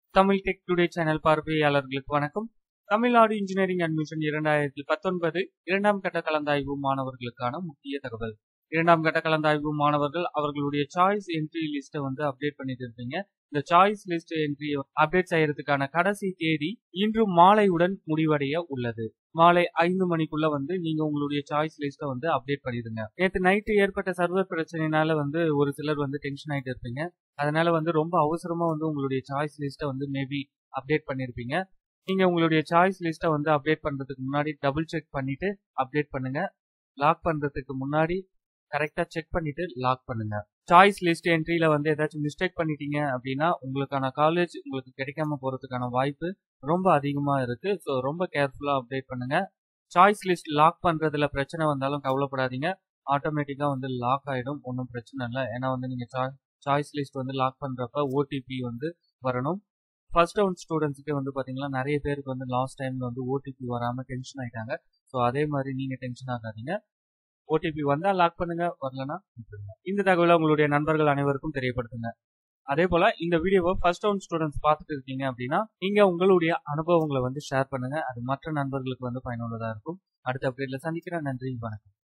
Tamil tech today channel பார்வையாளர்களுக்கு வணக்கம் Tamil Nadu engineering admission இரண்டாயிரத்தி பத்தொன்பது இரண்டாம் கட்ட கலந்தாய்வு மாணவர்களுக்கான முக்கிய தகவல் இரண்டாம் கட்ட கலந்தாய்வு மாணவர்கள் அவர்களுடைய சாய்ஸ் என்ட்ரி லிஸ்ட்டை வந்து அப்டேட் பண்ணிட்டு இருப்பீங்க இந்த சாய்ஸ் லிஸ்ட் என்ட்ரி அப்டேட் செய்யறதுக்கான கடைசி தேதி இன்று மாலையுடன் முடிவடைய உள்ளது மாலை ஐந்து மணிக்குள்ள வந்து நீங்க உங்களுடைய சாய்ஸ் லிஸ்ட்டை வந்து அப்டேட் பண்ணிடுங்க நேற்று நைட்டு ஏற்பட்ட சர்வர் பிரச்சனைனால வந்து ஒரு சிலர் வந்து டென்ஷன் ஆயிட்டு இருப்பீங்க அதனால வந்து ரொம்ப அவசரமா வந்து உங்களுடைய சாய்ஸ் லிஸ்ட்டை வந்து மேபி அப்டேட் பண்ணிருப்பீங்க நீங்க உங்களுடைய சாய்ஸ் லிஸ்ட்டை வந்து அப்டேட் பண்றதுக்கு முன்னாடி டபுள் செக் பண்ணிட்டு அப்டேட் பண்ணுங்க லாக் பண்றதுக்கு முன்னாடி கரெக்டா செக் பண்ணிட்டு லாக் பண்ணுங்க சாய்ஸ் லிஸ்ட் என்ட்ரியில வந்து ஏதாச்சும் மிஸ்டேக் பண்ணிட்டீங்க அப்படின்னா உங்களுக்கான காலேஜ் உங்களுக்கு கிடைக்காம போறதுக்கான வாய்ப்பு ரொம்ப அதிகமா இருக்கு ஸோ ரொம்ப கேர்ஃபுல்லா அப்டேட் பண்ணுங்க சாய்ஸ் லிஸ்ட் லாக் பண்றதுல பிரச்சனை வந்தாலும் கவலைப்படாதீங்க ஆட்டோமேட்டிக்கா வந்து லாக் ஆயிடும் ஒன்றும் பிரச்சனை இல்லை ஏன்னா வந்து நீங்க சாய்ஸ் லிஸ்ட் வந்து லாக் பண்றப்ப ஓடிபி வந்து வரணும் ஃபர்ஸ்ட் ரவுண்ட் ஸ்டூடெண்ட்ஸுக்கு வந்து பாத்தீங்கன்னா நிறைய பேருக்கு வந்து லாஸ்ட் டைம்ல வந்து ஓடிபி வராம டென்ஷன் ஆயிட்டாங்க ஸோ அதே மாதிரி நீங்க டென்ஷன் ஆகாதீங்க ஓடிபி வந்தா லாக் பண்ணுங்க வரலனா விட்டுருங்க இந்த தகவலை உங்களுடைய நண்பர்கள் அனைவருக்கும் தெரியப்படுத்துங்க அதே போல இந்த வீடியோவை ஃபர்ஸ்ட் ரவுண்ட் ஸ்டூடெண்ட்ஸ் பார்த்துட்டு இருக்கீங்க அப்படின்னா நீங்க உங்களுடைய அனுபவங்களை வந்து ஷேர் பண்ணுங்க அது மற்ற நண்பர்களுக்கு வந்து பயனுள்ளதா இருக்கும் அடுத்த அப்டேட்ல சந்திக்கிறேன் நன்றி வணக்கம்